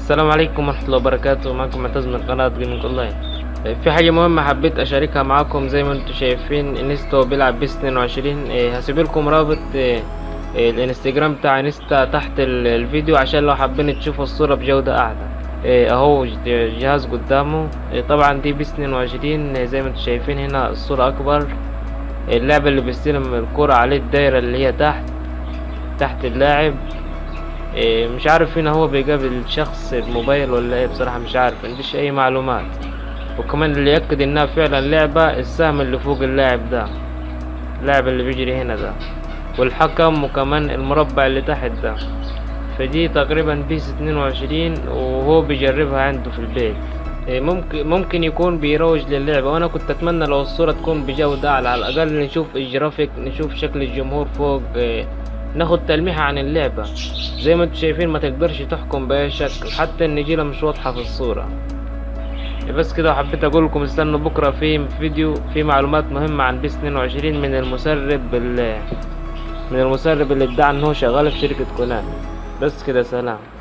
السلام عليكم ورحمة الله وبركاته معكم معتز من قناة جيمنج اونلاين في حاجة مهمة حبيت اشاركها معاكم زي ما انتم شايفين انستا بيلعب بيس 22 إيه، هسيب لكم رابط إيه، إيه، الانستجرام بتاع انستا تحت ال- الفيديو عشان لو حابين تشوفوا الصورة بجودة اعلى إيه، اهو ج- جهاز قدامه إيه، طبعا دي بيس 22 إيه، زي ما انتم شايفين هنا الصورة اكبر اللعبة اللي بيستلم الكرة عليه الدايرة اللي هي تحت تحت اللاعب إيه، مش عارف هنا هو بيقابل شخص الموبايل ولا ايه بصراحة مش عارف منديش اي معلومات وكمان اللي يأكد انها فعلا لعبة السهم اللي فوق اللاعب ده اللاعب اللي بيجري هنا ده والحكم وكمان المربع اللي تحت ده فدي تقريبا بيس 22 وهو بيجربها عنده في البيت إيه، ممكن ممكن يكون بيروج للعبة وانا كنت اتمنى لو الصورة تكون بجودة اعلى على الاقل نشوف الجرافيك نشوف شكل الجمهور فوق إيه، ناخد تلميحة عن اللعبة زي ما انتم شايفين ما تقدرش تحكم بأي شكل حتى النجيلة مش واضحة في الصورة بس كده وحبيت اقول لكم استنوا بكرة في فيديو في معلومات مهمة عن بيس 22 من المسرب ال- من المسرب اللي ادعى ان هو شغال في شركة كونامي بس كده سلام